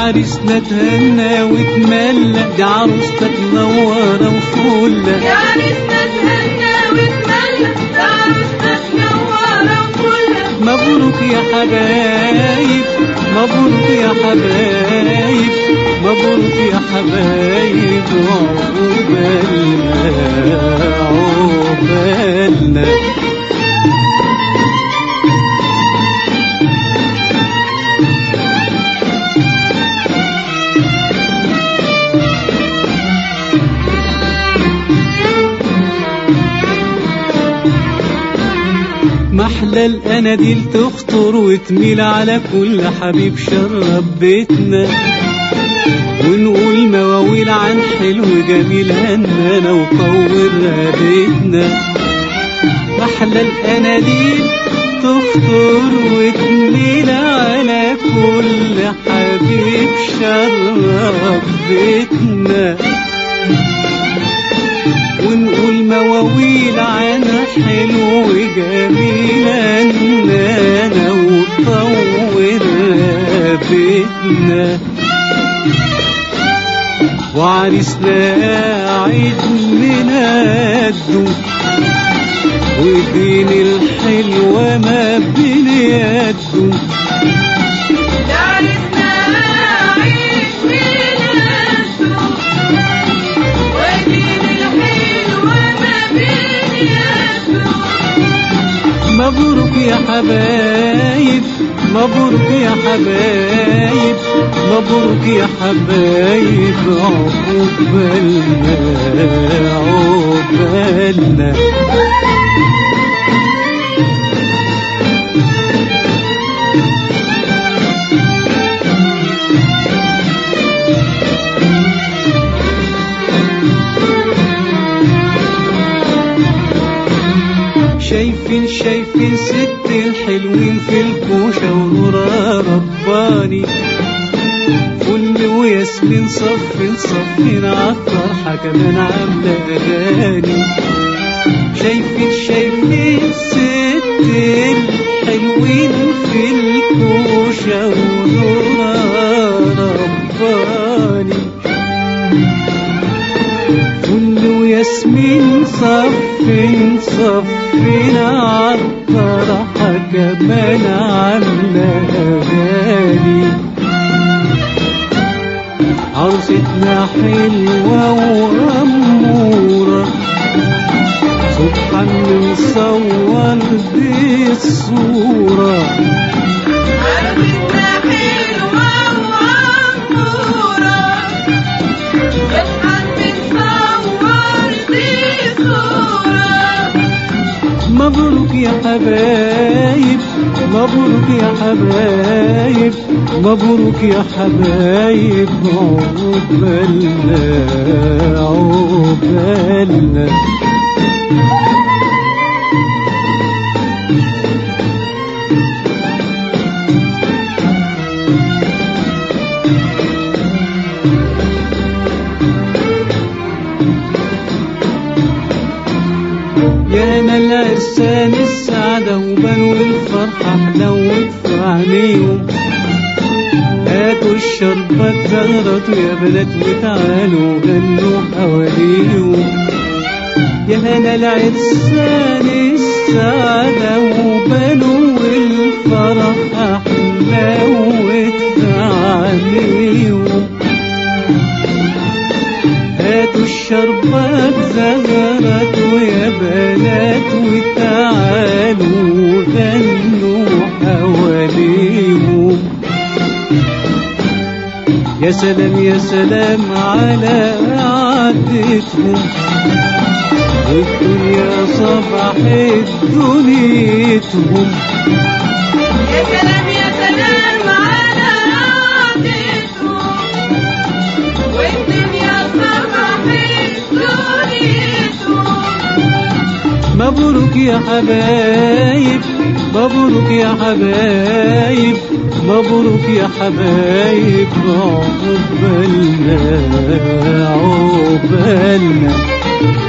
عريسنا تهنى وتملى دي عروسنا تنورة وفلة يا عريسنا تهنى وتملى يا عروسنا تنورة وفلة مبروك يا حبايب مبروك يا حبايب مبروك يا حبايب عقبالنا عقبالنا محلى الاناديل تخطر وتميل على كل حبيب شرب بيتنا ونقول مواويل عن حلو جميل هنانا وطور بيتنا محلى الاناديل تخطر وتميل على كل حبيب شرب بيتنا ونقول مواويل عن حلو جميل اننا وطور بيتنا وعريسنا عيد ميلاده ودين الحلوة ما بين يده يا عريسنا عيد ميلاده ودين الحلوة ما بين يده مبروك يا حبايب مبروك يا حبايب مبروك يا حبايب عقبالنا عقبالنا شايفين شايفين ست الحلوين في الكوشة ونورا رباني فل وياسمين صفين صفين عالطرحة كمان عاملة أغاني شايفين شايفين ست الحلوين في الكوشة ونورا رباني فل وياسمين صفين صفين عالطرحة كمان عاملة أغاني عروستنا حلوة وأمورة سبحان مصور دي الصورة عرفتنا حلوة وعمورة اضحك بتصور دي صورة مبروك يا حبايب مبروك يا حبايب مبروك يا حبايب عقبالنا عقبالنا يا انا العرسان السعادة وبنو الفرحة حلوت في عينيهم هاتوا الشربات زغرتوا يا بنات وتعالوا غنوا حواليهم يا هنا العرسان السعادة وبنو الفرحة حلوت في عينيهم هاتوا الشربات زغرت ويا بنات وتعالوا غنوا حواليهم يا سلام يا سلام على قعدتهم والدنيا صبحت دنيتهم يا سلام يا سلام على عادتهم والدنيا صبحت دنيتهم مبروك يا حبايب مبروك يا حبايب مبروك يا حبايب عقبالنا عقبالنا